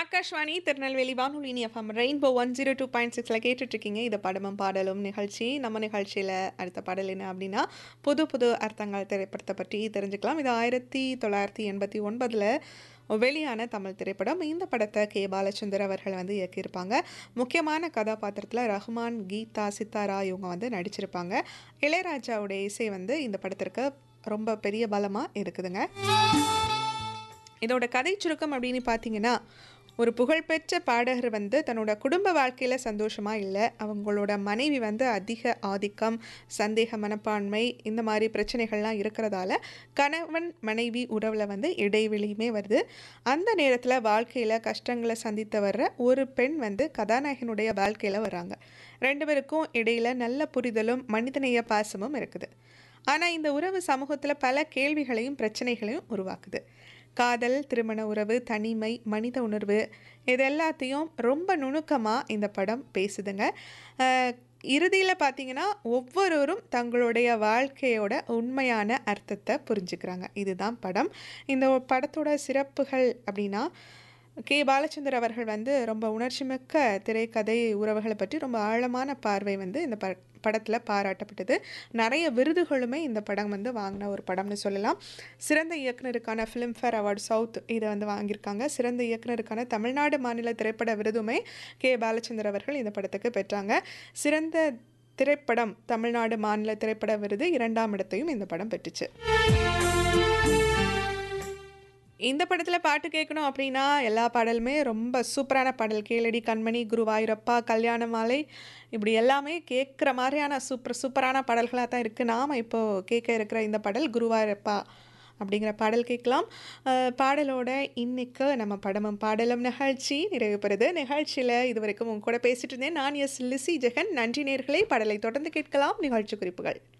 ஆகாஷ்வாணி திருநெல்வேலி வானொலி FM Rainbow one zero two point சிக்ஸில் கேட்டுட்ருக்கீங்க இது படமும் பாடலும் நிகழ்ச்சி நம்ம நிகழ்ச்சியில் அடுத்த பாடல் என்ன அப்படின்னா புது புது அர்த்தங்கள் திரைப்படத்தை பற்றி தெரிஞ்சுக்கலாம் இது ஆயிரத்தி தொள்ளாயிரத்தி எண்பத்தி ஒன்பதில் வெளியான தமிழ் திரைப்படம் இந்த படத்தை கே பாலச்சந்தர் அவர்கள் வந்து இயக்கியிருப்பாங்க முக்கியமான கதாபாத்திரத்தில் ரஹ்மான் கீதா சித்தாரா இவங்க வந்து நடிச்சிருப்பாங்க இளையராஜாவுடைய இசை வந்து இந்த படத்திற்கு ரொம்ப பெரிய பலமாக இருக்குதுங்க இதோட கதை சுருக்கம் அப்படின்னு பார்த்தீங்கன்னா ஒரு புகழ்பெற்ற பாடகர் வந்து தன்னோட குடும்ப வாழ்க்கையில் சந்தோஷமாக இல்லை அவங்களோட மனைவி வந்து அதிக ஆதிக்கம் சந்தேக மனப்பான்மை இந்த மாதிரி பிரச்சனைகள்லாம் இருக்கிறதால கணவன் மனைவி உறவில் வந்து இடைவெளியுமே வருது அந்த நேரத்தில் வாழ்க்கையில் கஷ்டங்களை சந்தித்து வர்ற ஒரு பெண் வந்து கதாநாயகனுடைய வாழ்க்கையில் வராங்க ரெண்டு பேருக்கும் இடையில் நல்ல புரிதலும் மனிதநேய பாசமும் இருக்குது ஆனால் இந்த உறவு சமூகத்தில் பல கேள்விகளையும் பிரச்சனைகளையும் உருவாக்குது காதல் திருமண உறவு தனிமை மனித உணர்வு இது எல்லாத்தையும் ரொம்ப நுணுக்கமாக இந்த படம் பேசுதுங்க இறுதியில் பார்த்தீங்கன்னா ஒவ்வொருவரும் தங்களுடைய வாழ்க்கையோட உண்மையான அர்த்தத்தை புரிஞ்சுக்கிறாங்க இதுதான் படம் இந்த படத்தோட சிறப்புகள் அப்படின்னா கே பாலச்சந்தர் அவர்கள் வந்து ரொம்ப உணர்ச்சிமிக்க திரைக்கதை உறவுகளை பற்றி ரொம்ப ஆழமான பார்வை வந்து இந்த ப படத்தில் பாராட்டப்பட்டது நிறைய விருதுகளுமே இந்த படம் வந்து வாங்கின ஒரு படம்னு சொல்லலாம் சிறந்த இயக்குனருக்கான ஃபிலிம்ஃபேர் அவார்டு சவுத் இதை வந்து வாங்கியிருக்காங்க சிறந்த இயக்குனருக்கான தமிழ்நாடு மாநில திரைப்பட விருதுமே கே பாலச்சந்தர் அவர்கள் இந்த படத்துக்கு பெற்றாங்க சிறந்த திரைப்படம் தமிழ்நாடு மாநில திரைப்பட விருது இரண்டாம் இடத்தையும் இந்த படம் பெற்றுச்சு இந்த படத்தில் பாட்டு கேட்கணும் அப்படின்னா எல்லா பாடலுமே ரொம்ப சூப்பரான பாடல் கேளடி கண்மணி குருவாயூரப்பா கல்யாண மாலை இப்படி எல்லாமே கேட்குற மாதிரியான சூப்பர் சூப்பரான பாடல்களாக தான் இருக்குது நாம் இப்போது கேட்க இருக்கிற இந்த பாடல் குருவாயூரப்பா அப்படிங்கிற பாடல் கேட்கலாம் பாடலோட இன்னைக்கு நம்ம படமும் பாடலும் நிகழ்ச்சி நிறைவு பெறுது நிகழ்ச்சியில் இது வரைக்கும் உங்க கூட பேசிட்டு இருந்தேன் நான் எஸ் லிசி ஜெகன் நன்றி நேர்களை பாடலை தொடர்ந்து கேட்கலாம் நிகழ்ச்சி குறிப்புகள்